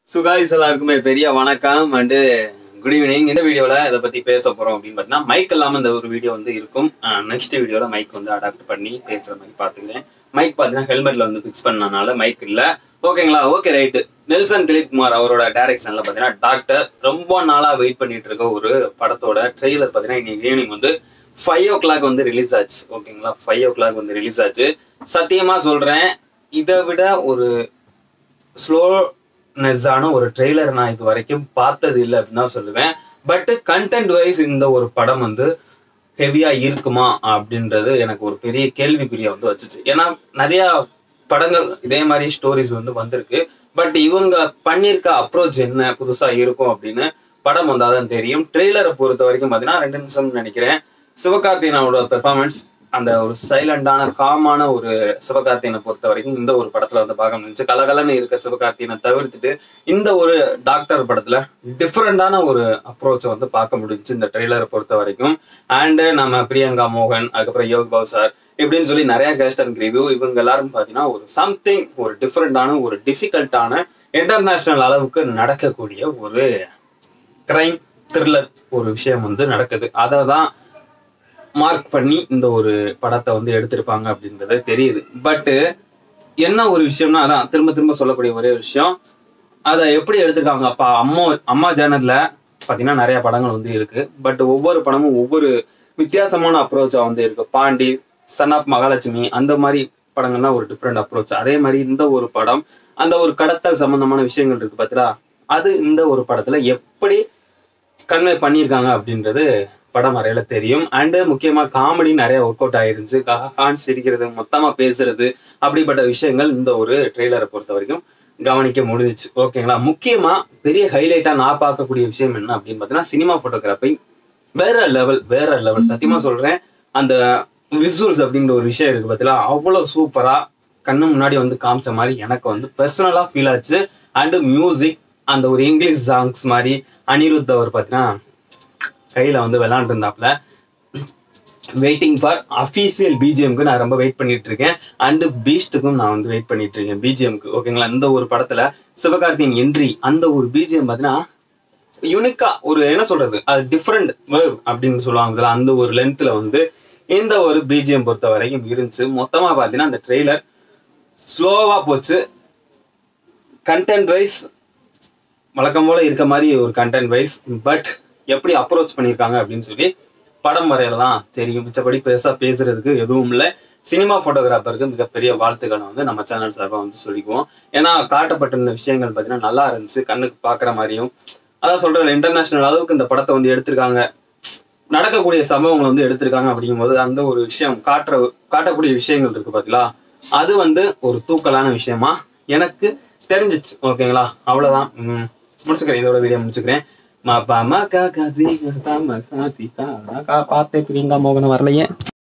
சுகாய்ஸ் எல்லாருக்குமே பெரிய வணக்கம் அண்டு குட் ஈவினிங் இந்த வீடியோல இதை பத்தி பேச போறோம் அப்படின்னு பார்த்தீங்கன்னா மைக் இல்லாம இந்த ஒரு வீடியோ வந்து இருக்கும் நெக்ஸ்ட் வீடியோல மைக் வந்து அடாப்ட் பண்ணி பேசுற மாதிரி பாத்துக்கிறேன் மைக் பார்த்தீங்கன்னா ஹெல்மெட்ல வந்து ஃபிக்ஸ் பண்ணனால மைக் இல்ல ஓகேங்களா ஓகே ரைட்டு நெல்சன் திலீப் குமார் அவரோட டைரக்ஷன்ல பாத்தீங்கன்னா டாக்டர் ரொம்ப நாளா வெயிட் பண்ணிட்டு இருக்க ஒரு படத்தோட ட்ரெய்லர் பாத்தீங்கன்னா இன்னைக்கு ஈவினிங் வந்து ஃபைவ் ஓ கிளாக் வந்து ரிலீஸ் ஆச்சு ஓகேங்களா ஃபைவ் ஓ கிளாக் வந்து ரிலீஸ் ஆச்சு சத்தியமா சொல்றேன் இதை விட ஒரு ஸ்லோனஸான ஒரு ட்ரெய்லர் நான் இது வரைக்கும் பார்த்தது இல்லை அப்படின்னு தான் சொல்லுவேன் பட் கண்டென்ட் வைஸ் இந்த ஒரு படம் வந்து ஹெவியா இருக்குமா அப்படின்றது எனக்கு ஒரு பெரிய கேள்விக்குறியா வந்து வச்சுச்சு ஏன்னா நிறைய படங்கள் இதே மாதிரி ஸ்டோரிஸ் வந்து வந்திருக்கு பட் இவங்க பண்ணியிருக்க அப்ரோச் என்ன புதுசா இருக்கும் அப்படின்னு படம் வந்தாதான் தெரியும் ட்ரெய்லரை பொறுத்த வரைக்கும் பார்த்தீங்கன்னா ரெண்டு நிமிஷம் நினைக்கிறேன் சிவகார்த்திகனோட பெர்ஃபார்மன்ஸ் அந்த ஒரு சைலண்டான காமான ஒரு சிவகார்த்தியனை பொறுத்த வரைக்கும் இந்த ஒரு படத்துல வந்து பார்க்க முடிஞ்சு கலகலன்னு இருக்க சிவகார்த்தியனை தவிர்த்துட்டு இந்த ஒரு டாக்டர் படத்துல டிஃப்ரெண்டான ஒரு அப்ரோச்சை வந்து பார்க்க முடிஞ்சு இந்த ட்ரெய்லரை பொறுத்த வரைக்கும் அண்ட் நம்ம பிரியங்கா மோகன் அதுக்கப்புறம் யோக் பாவ் சார் இப்படின்னு சொல்லி நிறைய கேஸ்ட் அண்ட் ரிவ்யூ இவங்க எல்லாரும் பார்த்தீங்கன்னா ஒரு சம்திங் ஒரு டிஃப்ரெண்டான ஒரு டிஃபிகல்ட்டான இன்டர்நேஷனல் அளவுக்கு நடக்கக்கூடிய ஒரு கிரைம் த்ரில்லர் ஒரு விஷயம் வந்து நடக்குது அதை தான் மார்க் பண்ணி இந்த ஒரு படத்தை வந்து எடுத்திருப்பாங்க அப்படின்றது தெரியுது பட்டு என்ன ஒரு விஷயம்னா அதான் திரும்ப திரும்ப சொல்லக்கூடிய ஒரே விஷயம் அதை எப்படி எடுத்திருக்காங்க அப்பா அம்மா அம்மா ஜேனல்ல பாத்தீங்கன்னா நிறைய படங்கள் வந்து இருக்கு பட் ஒவ்வொரு படமும் ஒவ்வொரு வித்தியாசமான அப்ரோச்சா வந்து இருக்கு பாண்டி சன் ஆஃப் மகாலட்சுமி அந்த மாதிரி படங்கள்லாம் ஒரு டிஃப்ரெண்ட் அப்ரோச் அதே மாதிரி இந்த ஒரு படம் அந்த ஒரு கடத்தல் சம்பந்தமான விஷயங்கள் இருக்கு பார்த்தீங்களா அது இந்த ஒரு படத்துல எப்படி கன்வே பண்ணியிருக்காங்க அப்படின்றது படம் வரையில தெரியும் அண்டு முக்கியமா காமெடி நிறைய ஒர்க் அவுட் ஆயிருந்துச்சு கான் சிரிக்கிறது மொத்தமா பேசுறது அப்படிப்பட்ட விஷயங்கள் இந்த ஒரு ட்ரெய்லரை பொறுத்த வரைக்கும் கவனிக்க முடிஞ்சிச்சு ஓகேங்களா முக்கியமா பெரிய ஹைலைட்டா நான் பார்க்கக்கூடிய விஷயம் என்ன அப்படின்னு பார்த்தீங்கன்னா சினிமா போட்டோகிராஃபி வேற லெவல் வேற லெவல் சத்தியமா சொல்றேன் அந்த விசுவல்ஸ் அப்படின்ற ஒரு விஷயம் இருக்கு பார்த்தீங்களா அவ்வளவு சூப்பரா கண்ணு முன்னாடி வந்து காமிச்ச மாதிரி எனக்கு வந்து பர்சனலா ஃபீல் ஆச்சு அண்டு மியூசிக் அந்த ஒரு இங்கிலீஷ் சாங்ஸ் மாதிரி அனிருத் அவர் பார்த்தீங்கன்னா கையில வந்து விளாண்டு இருந்தாப்ல வெயிட்டிங் ஃபார் அஃபீஷியல் பிஜிஎம்க்கு நான் ரொம்ப வெயிட் பண்ணிட்டு இருக்கேன் அண்டு பீஸ்ட்டுக்கும் நான் வந்து வெயிட் பண்ணிட்டு இருக்கேன் பிஜிஎம்க்கு ஓகேங்களா இந்த ஒரு படத்துல சிவகார்த்தியின் என்ட்ரி அந்த ஒரு பிஜிஎம் பார்த்தீங்கன்னா யூனிக்கா ஒரு என்ன சொல்றது அது டிஃப்ரெண்ட் வேர்வ் அப்படின்னு சொல்லுவாங்க அந்த ஒரு லென்த்ல வந்து இந்த ஒரு பிஜிஎம் பொறுத்த வரைக்கும் இருந்துச்சு மொத்தமா பார்த்தீங்கன்னா அந்த ட்ரெய்லர் ஸ்லோவா போச்சு கண்டென்ட் வைஸ் வழக்கம் போல இருக்க மாதிரி ஒரு கண்டென்ட் வைஸ் பட் எப்படி அப்ரோச் பண்ணியிருக்காங்க அப்படின்னு சொல்லி படம் வரையில தான் தெரியும் மிச்சப்படி பெருசா பேசுறதுக்கு எதுவும் இல்லை சினிமா போட்டோகிராஃபருக்கு மிகப்பெரிய வாழ்த்துக்களை வந்து நம்ம சேனல் சார்பாக வந்து சொல்லிக்குவோம் ஏன்னா காட்டப்பட்டிருந்த விஷயங்கள் பார்த்தீங்கன்னா நல்லா இருந்துச்சு கண்ணுக்கு பார்க்குற மாதிரியும் அதான் சொல்றேன் இன்டர்நேஷனல் அளவுக்கு இந்த படத்தை வந்து எடுத்திருக்காங்க நடக்கக்கூடிய சம்பவங்களை வந்து எடுத்திருக்காங்க அப்படிங்கும்போது அந்த ஒரு விஷயம் காட்டுற காட்டக்கூடிய விஷயங்கள் இருக்கு பார்த்தீங்களா அது வந்து ஒரு தூக்கலான விஷயமா எனக்கு தெரிஞ்சிச்சு ஓகேங்களா அவ்வளவுதான் உம் முடிச்சுக்கிறேன் இதோட வீடியோ முடிச்சுக்கிறேன் பார்த்தே பிரியங்கா மோகன வரலையே